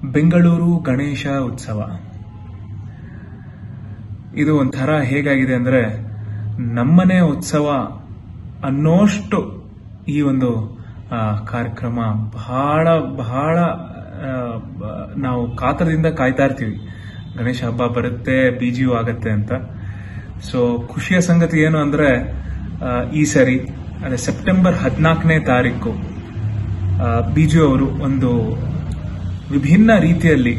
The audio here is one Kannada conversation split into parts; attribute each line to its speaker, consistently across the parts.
Speaker 1: ಬೆಂಗಳೂರು ಗಣೇಶ ಉತ್ಸವ ಇದು ಒಂಥರ ಹೇಗಾಗಿದೆ ಅಂದ್ರೆ ನಮ್ಮನೆ ಉತ್ಸವ ಅನ್ನೋಷ್ಟು ಈ ಒಂದು ಆ, ಕಾರ್ಯಕ್ರಮ ಬಹಳ ಬಹಳ ಆ, ಬ- ನಾವು ಕಾತರದಿಂದ ಕಾಯ್ತಾ ಇರ್ತೀವಿ ಗಣೇಶ ಹಬ್ಬ ಬರುತ್ತೆ ಬಿಜಿಯು ಆಗತ್ತೆ ಅಂತ ಸೊ ಖುಷಿಯ ಸಂಗತಿ ಏನು ಅಂದ್ರೆ ಆ, ಈ ಸರಿ ಅದೇ ಸೆಪ್ಟೆಂಬರ್ ಹದಿನಾಲ್ಕನೇ ತಾರೀಕು ಬಿಜು ಅವರು ಒಂದು ವಿಭಿನ್ನ ರೀತಿಯಲ್ಲಿ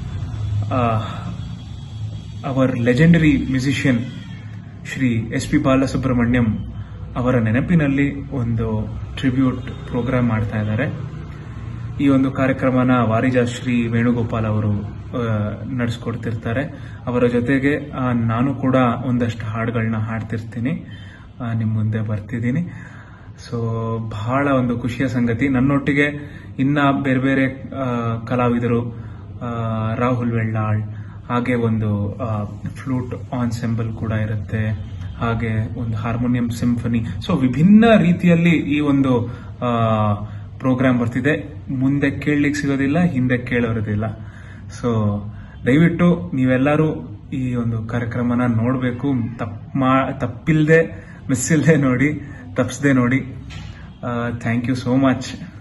Speaker 1: ಅವರ್ legendary musician Shri S P Balasubrahmanyam ಅವರ ನೆನಪಿನಲ್ಲಿ ಒಂದು ಟ್ರಿಬ್ಯೂಟ್ ಪ್ರೋಗ್ರಾಮ್ ಮಾಡ್ತಾ ಇದ್ದಾರೆ ಈ ಒಂದು ಕಾರ್ಯಕ್ರಮನ ವಾರಿಜಾ ಶ್ರೀ ವೇಣುಗೋಪಾಲ್ ಅವರು ನಡೆಸ್ಕೊಡ್ತಿರ್ತಾರೆ ಅವರ ಜೊತೆಗೆ ಆ, ನಾನು ಕೂಡ ಒಂದಷ್ಟು ಹಾಡುಗಳನ್ನ ಹಾಡ್ತಿರ್ತೀನಿ ಆ, ನಿಮ್ ಮುಂದೆ ಬರ್ತಿದ್ದೀನಿ ಸೊ ಬಹಳ ಒಂದು ಖುಷಿಯ ಸಂಗತಿ ನನ್ನೊಟ್ಟಿಗೆ ಇನ್ನ ಬೇರೆ ಬೇರೆ ಆ, ಕಲಾವಿದರು ಆ, ರಾಹುಲ್ ವೆಳ್ಳಾಳ್ ಹಾಗೆ ಒಂದು ಫ್ಲೂಟ್ ಆನ್ಸೆಂಬಲ್ ಕೂಡ ಇರುತ್ತೆ ಹಾಗೆ ಒಂದು ಹಾರ್ಮೋನಿಯಂ ಸಿಂಫನಿ ಸೊ ವಿಭಿನ್ನ ರೀತಿಯಲ್ಲಿ ಈ ಒಂದು ಪ್ರೋಗ್ರಾಮ್ ಬರ್ತಿದೆ ಮುಂದೆ ಕೇಳಲಿಕ್ಕೆ ಸಿಗೋದಿಲ್ಲ ಹಿಂದೆ ಕೇಳೋದಿಲ್ಲ ಸೊ ದಯವಿಟ್ಟು ನೀವೆಲ್ಲರೂ ಈ ಒಂದು ಕಾರ್ಯಕ್ರಮನ ನೋಡಬೇಕು ತಪ್ಪ ಮಾ ತಪ್ಪಿಲ್ದೆ ಮಿಸ್ ಇಲ್ದೆ ನೋಡಿ ತಪ್ಪಿಸದೆ ನೋಡಿ ಥ್ಯಾಂಕ್ ಯು ಸೋ ಮಚ್